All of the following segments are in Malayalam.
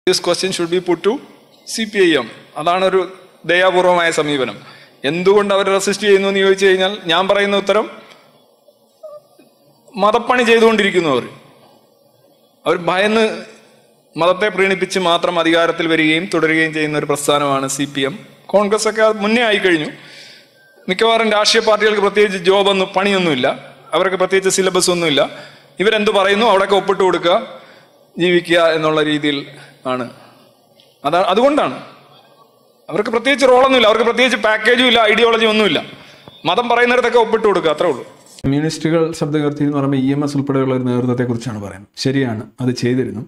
This question should be put to C P I M അതാണ് ഒരു ദയാപൂർവമായ സമീപനം എന്തുകൊണ്ട് അവർ റെസിസ്റ്റ് ചെയ്യുന്നു എന്ന് ചോദിച്ചു കഴിഞ്ഞാൽ ഞാൻ പറയുന്ന ഉത്തരം മതപ്പണി ചെയ്തുകൊണ്ടിരിക്കുന്നു അവർ അവർ ഭയന്ന് മതത്തെ പ്രീണിപ്പിച്ച് മാത്രം അധികാരത്തിൽ വരികയും തുടരുകയും ചെയ്യുന്ന ഒരു പ്രസ്ഥാനമാണ് സി പി എം കോൺഗ്രസ് ഒക്കെ അത് മുന്നേ ആയിക്കഴിഞ്ഞു മിക്കവാറും രാഷ്ട്രീയ പാർട്ടികൾക്ക് പ്രത്യേകിച്ച് ജോബൊന്നും പണിയൊന്നുമില്ല അവർക്ക് പ്രത്യേകിച്ച് സിലബസ് ഒന്നുമില്ല ഇവരെന്ത് പറയുന്നു അവിടെയൊക്കെ ഒപ്പിട്ട് കൊടുക്കുക ജീവിക്കുക എന്നുള്ള രീതിയിൽ ആണ് അതാ അതുകൊണ്ടാണ് അവർക്ക് പ്രത്യേകിച്ച് റോളൊന്നുമില്ല അവർക്ക് പ്രത്യേകിച്ച് പാക്കേജും ഇല്ല ഐഡിയോളജി ഒന്നുമില്ല മതം പറയുന്നിടത്തൊക്കെ ഒപ്പിട്ട് കൊടുക്കുക അത്രേ ഉള്ളൂ കമ്മ്യൂണിസ്റ്റുകൾ ശബ്ദകീർത്തി എന്ന് പറയുമ്പോൾ ഇ എം എസ് ഉൾപ്പെടെയുള്ള ഒരു നേതൃത്വത്തെക്കുറിച്ചാണ് പറയുന്നത് ശരിയാണ് അത് ചെയ്തിരുന്നു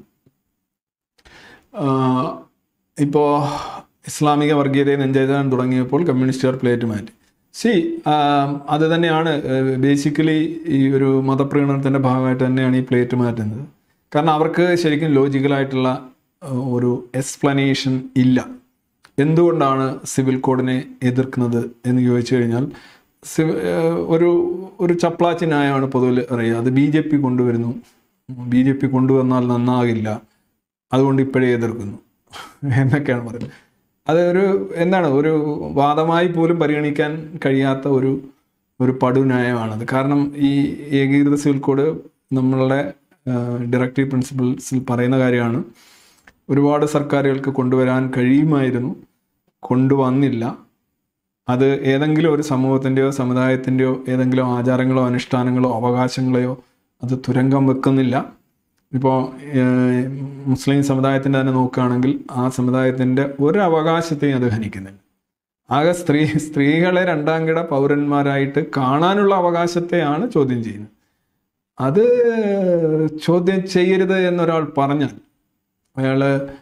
ഇപ്പോൾ ഇസ്ലാമിക വർഗീയതയെ നെഞ്ചെഴുതാൻ തുടങ്ങിയപ്പോൾ കമ്മ്യൂണിസ്റ്റുകാർ പ്ലേറ്റ് മാറ്റി സി അത് തന്നെയാണ് ബേസിക്കലി ഈ ഒരു മതപ്രീണനത്തിൻ്റെ ഭാഗമായിട്ട് തന്നെയാണ് ഈ പ്ലേറ്റ് മാറ്റുന്നത് കാരണം അവർക്ക് ശരിക്കും ലോജിക്കലായിട്ടുള്ള ഒരു എക്സ്പ്ലനേഷൻ ഇല്ല എന്തുകൊണ്ടാണ് സിവിൽ കോഡിനെ എതിർക്കുന്നത് എന്ന് ചോദിച്ചു കഴിഞ്ഞാൽ സിവ- ഏഹ് ഒരു ഒരു ചപ്ലാച്ചി ന്യായമാണ് പൊതുവിൽ അറിയുക അത് ബി ജെ പി കൊണ്ടുവരുന്നു ബി ജെ പി കൊണ്ടുവന്നാൽ നന്നാകില്ല അതുകൊണ്ട് ഇപ്പോഴേ എതിർക്കുന്നു എന്നൊക്കെയാണ് പറയുന്നത് അത് ഒരു എന്താണ് ഒരു വാദമായി പോലും പരിഗണിക്കാൻ കഴിയാത്ത ഒരു ഒരു പടുന്യായമാണത് കാരണം ഈ ഏകീകൃത സിവിൽ കോഡ് നമ്മളുടെ ഡയറക്റ്റീവ് പ്രിൻസിപ്പിൾസിൽ പറയുന്ന കാര്യമാണ് ഒരുപാട് സർക്കാരുകൾക്ക് കൊണ്ടുവരാൻ കഴിയുമായിരുന്നു കൊണ്ടുവന്നില്ല അത് ഏതെങ്കിലും ഒരു സമൂഹത്തിൻ്റെയോ സമുദായത്തിൻ്റെയോ ഏതെങ്കിലും ആചാരങ്ങളോ അനുഷ്ഠാനങ്ങളോ അവകാശങ്ങളെയോ അത് തുരങ്കം വെക്കുന്നില്ല ഇപ്പോൾ മുസ്ലിം സമുദായത്തിൻ്റെ തന്നെ നോക്കുകയാണെങ്കിൽ ആ സമുദായത്തിൻ്റെ ഒരു അവകാശത്തെയും അത് ഹനിക്കുന്നില്ല ആകെ സ്ത്രീ സ്ത്രീകളെ രണ്ടാം കിട പൗരന്മാരായിട്ട് കാണാനുള്ള അവകാശത്തെയാണ് ചോദ്യം ചെയ്യുന്നത് അത് ചോദ്യം ചെയ്യരുത് എന്നൊരാൾ പറഞ്ഞാൽ അയാൾ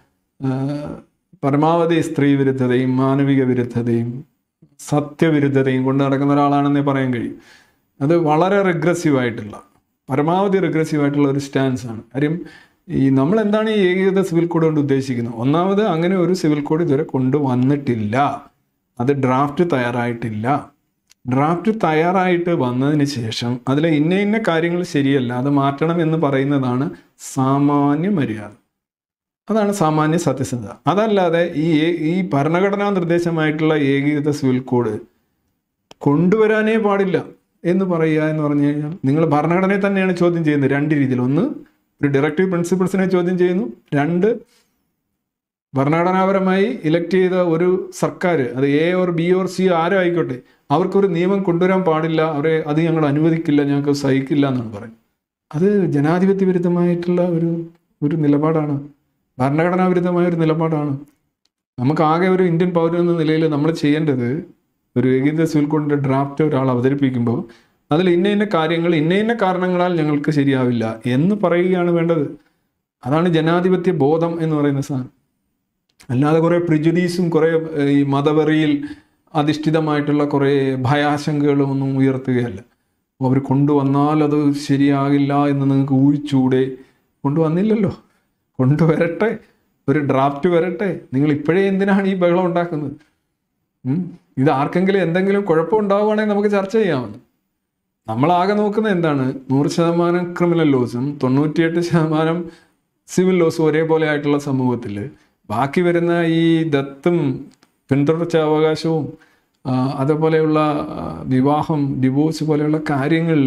പരമാവധി സ്ത്രീ വിരുദ്ധതയും മാനവിക വിരുദ്ധതയും സത്യവിരുദ്ധതയും കൊണ്ട് നടക്കുന്ന ഒരാളാണെന്നേ പറയാൻ കഴിയും അത് വളരെ റിഗ്രസീവ് ആയിട്ടുള്ള പരമാവധി റിഗ്രസീവ് ആയിട്ടുള്ള ഒരു സ്റ്റാൻസ് ആണ് കാര്യം ഈ നമ്മൾ എന്താണ് ഈ ഏകീകൃത സിവിൽ കോഡ് കൊണ്ട് ഉദ്ദേശിക്കുന്നത് ഒന്നാമത് അങ്ങനെ ഒരു സിവിൽ കോഡ് ഇതുവരെ കൊണ്ടുവന്നിട്ടില്ല അത് ഡ്രാഫ്റ്റ് തയ്യാറായിട്ടില്ല ഡ്രാഫ്റ്റ് തയ്യാറായിട്ട് വന്നതിന് ശേഷം അതിലെ ഇന്ന ഇന്ന കാര്യങ്ങൾ ശരിയല്ല അത് മാറ്റണം എന്ന് പറയുന്നതാണ് സാമാന്യ മര്യാദ അതാണ് സാമാന്യ സത്യസന്ധത അതല്ലാതെ ഈ ഏ- ഈ ഭരണഘടനാ നിർദ്ദേശമായിട്ടുള്ള ഏകീകൃത സിവിൽ കോഡ് കൊണ്ടുവരാനേ പാടില്ല എന്ന് പറയുക എന്ന് പറഞ്ഞു കഴിഞ്ഞാൽ നിങ്ങൾ ഭരണഘടനയെ തന്നെയാണ് ചോദ്യം ചെയ്യുന്നത് രണ്ട് രീതിയിൽ ഒന്ന് ഒരു ഡയറക്റ്റീവ് പ്രിൻസിപ്പിൾസിനെ ചോദ്യം ചെയ്യുന്നു രണ്ട് ഭരണഘടനാപരമായി ഇലക്ട് ചെയ്ത ഒരു സർക്കാർ അത് A or B or C ആരോ ആയിക്കോട്ടെ അവർക്കൊരു നിയമം കൊണ്ടുവരാൻ പാടില്ല അവരെ അത് ഞങ്ങൾ അനുവദിക്കില്ല ഞങ്ങൾക്ക് സഹിക്കില്ല എന്നാണ് പറയുന്നത് അത് ജനാധിപത്യ വിരുദ്ധമായിട്ടുള്ള ഒരു ഒരു നിലപാടാണ് ഭരണഘടനാ വിരുദ്ധമായ ഒരു നിലപാടാണ് നമുക്ക് ആകെ ഒരു ഇന്ത്യൻ പൗരൻ എന്ന നിലയിൽ നമ്മൾ ചെയ്യേണ്ടത് ഒരു ഏകീകൃത സിവിൽ കോഡിൻ്റെ ഡ്രാഫ്റ്റ് ഒരാൾ അവതരിപ്പിക്കുമ്പോൾ അതിൽ ഇന്ന ഇന്ന കാര്യങ്ങൾ ഇന്ന ഇന്ന കാരണങ്ങളാൽ ഞങ്ങൾക്ക് ശരിയാവില്ല എന്ന് പറയുകയാണ് വേണ്ടത് അതാണ് ജനാധിപത്യ ബോധം എന്ന് പറയുന്ന സാധനം അല്ലാതെ കുറേ പ്രിജുഡീസും കുറേ ഏഹ്, ഈ മതവെറിയിൽ അധിഷ്ഠിതമായിട്ടുള്ള കുറേ ഭയാശങ്കകളും ഒന്നും ഉയർത്തുകയല്ല അവർ കൊണ്ടുവന്നാൽ അത് ശരിയാകില്ല എന്ന് നിങ്ങൾക്ക് ഊഹിച്ചൂടെ കൊണ്ടുവന്നില്ലല്ലോ കൊണ്ടുവരട്ടെ ഒരു ഡ്രാഫ്റ്റ് വരട്ടെ നിങ്ങൾ ഇപ്പോഴേ എന്തിനാണ് ഈ ബഹളം ഉണ്ടാക്കുന്നത് ഉം? ഇത് ആർക്കെങ്കിലും എന്തെങ്കിലും കുഴപ്പമുണ്ടാവുകയാണെങ്കിൽ നമുക്ക് ചർച്ച ചെയ്യാമെന്ന് നമ്മളാകെ നോക്കുന്നത് എന്താണ് നൂറ് ശതമാനം ക്രിമിനൽ ലോസും തൊണ്ണൂറ്റിയെട്ട് ശതമാനം സിവിൽ ലോസും ഒരേപോലെ ആയിട്ടുള്ള സമൂഹത്തിൽ ബാക്കി വരുന്ന ഈ ദത്തും പിന്തുടർച്ച അവകാശവും ആ, അതുപോലെയുള്ള ആ, വിവാഹം ഡിവോഴ്സ് പോലെയുള്ള കാര്യങ്ങളിൽ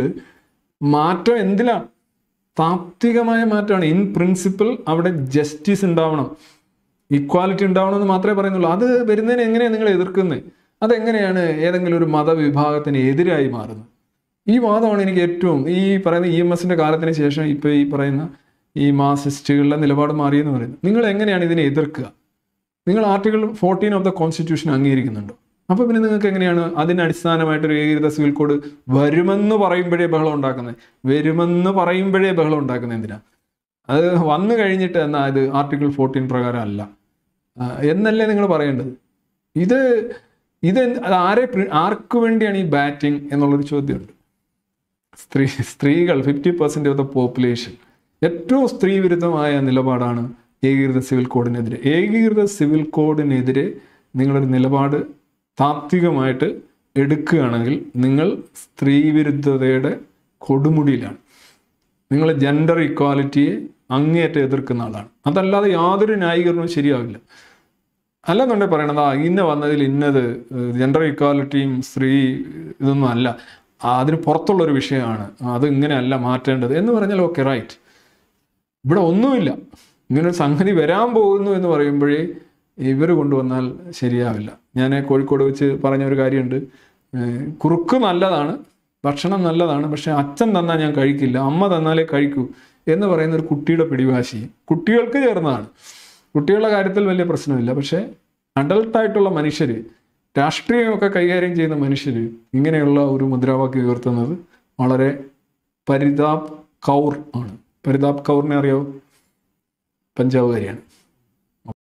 മാറ്റം എന്തിലാണ് താത്വികമായ മാറ്റമാണ് ഇൻ പ്രിൻസിപ്പിൾ അവിടെ ജസ്റ്റിസ് ഉണ്ടാവണം ഈക്വാലിറ്റി ഉണ്ടാവണം എന്ന് മാത്രമേ പറയുന്നുള്ളൂ അത് വരുന്നതിന് എങ്ങനെയാണ് നിങ്ങൾ എതിർക്കുന്നത് അതെങ്ങനെയാണ് ഏതെങ്കിലും ഒരു മതവിഭാഗത്തിന് എതിരായി മാറുന്നത് ഈ വാദമാണ് എനിക്ക് ഏറ്റവും ഈ പറയുന്ന ഇ എം എസിന്റെ കാലത്തിന് ശേഷം ഇപ്പോൾ ഈ പറയുന്ന ഈ മാസിസ്റ്റുകളുടെ നിലപാട് മാറിയെന്ന് പറയുന്നത് നിങ്ങൾ എങ്ങനെയാണ് ഇതിനെ എതിർക്കുക നിങ്ങൾ article fourteen of the constitution അംഗീകരിക്കുന്നുണ്ടോ അപ്പോൾ പിന്നെ നിങ്ങൾക്ക് എങ്ങനെയാണ് അതിന് അടിസ്ഥാനമായിട്ട് ഒരു ഏകീകൃത സിവിൽ കോഡ് വരുമെന്ന് പറയുമ്പോഴേ ബഹളം ഉണ്ടാക്കുന്നത് വരുമെന്ന് പറയുമ്പോഴേ ബഹളം ഉണ്ടാക്കുന്നത് എന്തിനാ അത് വന്നു കഴിഞ്ഞിട്ട് എന്നാ ഇത് ആർട്ടിക്കിൾ ഫോർട്ടീൻ പ്രകാരം അല്ല ആ, എന്നല്ലേ നിങ്ങൾ പറയേണ്ടത് ഇത് ഇത് എന്ത്- അത് ആരെ പ്രി- ആർക്ക് വേണ്ടിയാണ് ഈ ബാറ്റിംഗ് എന്നുള്ളൊരു ചോദ്യമുണ്ട് സ്ത്രീ സ്ത്രീകൾ fifty percent of the population ഏറ്റവും സ്ത്രീ വിരുദ്ധമായ നിലപാടാണ് ഏകീകൃത സിവിൽ കോഡിനെതിരെ ഏകീകൃത സിവിൽ കോഡിനെതിരെ നിങ്ങളൊരു നിലപാട് താത്വികമായിട്ട് എടുക്കുകയാണെങ്കിൽ നിങ്ങൾ സ്ത്രീ വിരുദ്ധതയുടെ കൊടുമുടിയിലാണ് നിങ്ങൾ ജെൻഡർ ഇക്വാലിറ്റിയെ അങ്ങേയറ്റം എതിർക്കുന്ന ആളാണ് അതല്ലാതെ യാതൊരു ന്യായീകരണവും ശരിയാവില്ല അല്ലെന്നുണ്ടെങ്കിൽ പറയണത് ആ ഇന്ന വന്നതിൽ ഇന്നത് ജെൻഡർ ഇക്വാലിറ്റിയും സ്ത്രീ ഇതൊന്നും അല്ല ആ, അതിന് പുറത്തുള്ളൊരു വിഷയമാണ് അത് ഇങ്ങനെയല്ല മാറ്റേണ്ടത് എന്ന് പറഞ്ഞാൽ ഓക്കെ റൈറ്റ് ഇവിടെ ഒന്നുമില്ല ഇങ്ങനെ ഒരു സംഗതി വരാൻ പോകുന്നു എന്ന് പറയുമ്പോഴേ ഇവർ കൊണ്ടുവന്നാൽ ശരിയാവില്ല ഞാൻ കോഴിക്കോട് വെച്ച് പറഞ്ഞ ഒരു കാര്യമുണ്ട് ഏഹ് കുറുക്ക് നല്ലതാണ് ഭക്ഷണം നല്ലതാണ് പക്ഷെ അച്ഛൻ തന്നാൽ ഞാൻ കഴിക്കില്ല അമ്മ തന്നാലേ കഴിക്കൂ എന്ന് പറയുന്ന ഒരു കുട്ടിയുടെ പിടിവാശി കുട്ടികൾക്ക് ചേർന്നതാണ് കുട്ടികളുടെ കാര്യത്തിൽ വലിയ പ്രശ്നമില്ല പക്ഷേ അഡൾട്ടായിട്ടുള്ള മനുഷ്യർ രാഷ്ട്രീയമൊക്കെ കൈകാര്യം ചെയ്യുന്ന മനുഷ്യർ ഇങ്ങനെയുള്ള ഒരു മുദ്രാവാക്യം ഉയർത്തുന്നത് വളരെ പരിതാപ് കൗർ ആണ് പരിതാപ് കൗറിനെ അറിയാവോ പഞ്ചാബുകാരിയാണ്